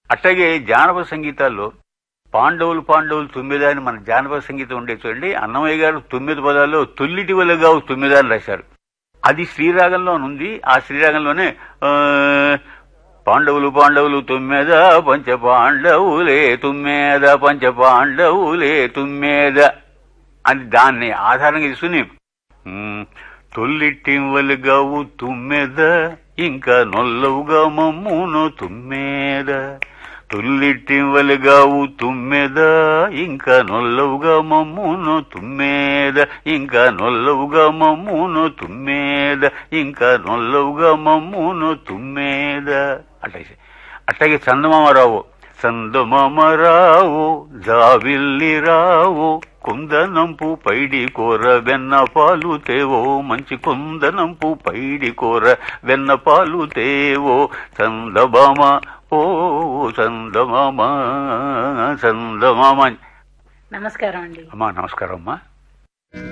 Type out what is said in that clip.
అట్లాగే జానపద సంగీతాల్లో పాండవులు పాండవులు తొమ్మిది అని మన జానపద సంగీతం ఉండే చూడండి అన్నమయ్య గారు తొమ్మిది పదాల్లో తొల్లిటి వలగా తొమ్మిది అని రాశారు అది శ్రీరాగంలో ఉంది ఆ శ్రీరాగంలోనే ఆ, పాండవులు పాండవులు తుమ్మెద పంచ పాండవులే తుమ్మెద పంచ పాండవులే తుమ్మెద అని దాన్ని ఆధారంగా తీసుకుని ఉమ్, తొల్లిట్టివలుగావు తుమ్మెద ఇంకా నొల్లవుగా మమ్మును తుమ్మెద తొల్లిట్టివలుగావు తుమ్మెద ఇంకా నొల్లవుగా మమ్మును తుమ్మెద ఇంకా నొల్లవుగా మమ్మును తుమ్మెద ఇంకా నొల్లవుగా మమ్మును తుమ్మెద అట్లాగే అట్లాగే చందమామరావు చందమామరావు జావిల్లి రావు కుందనంపు పైడి కూర వెన్న పాలు తేవో మంచి కుందనంపు పైడి కూర వెన్న పాలు తేవో చందమామ ఓ చందమామ చందమామ నమస్కారం అండి అమ్మా నమస్కారం అమ్మా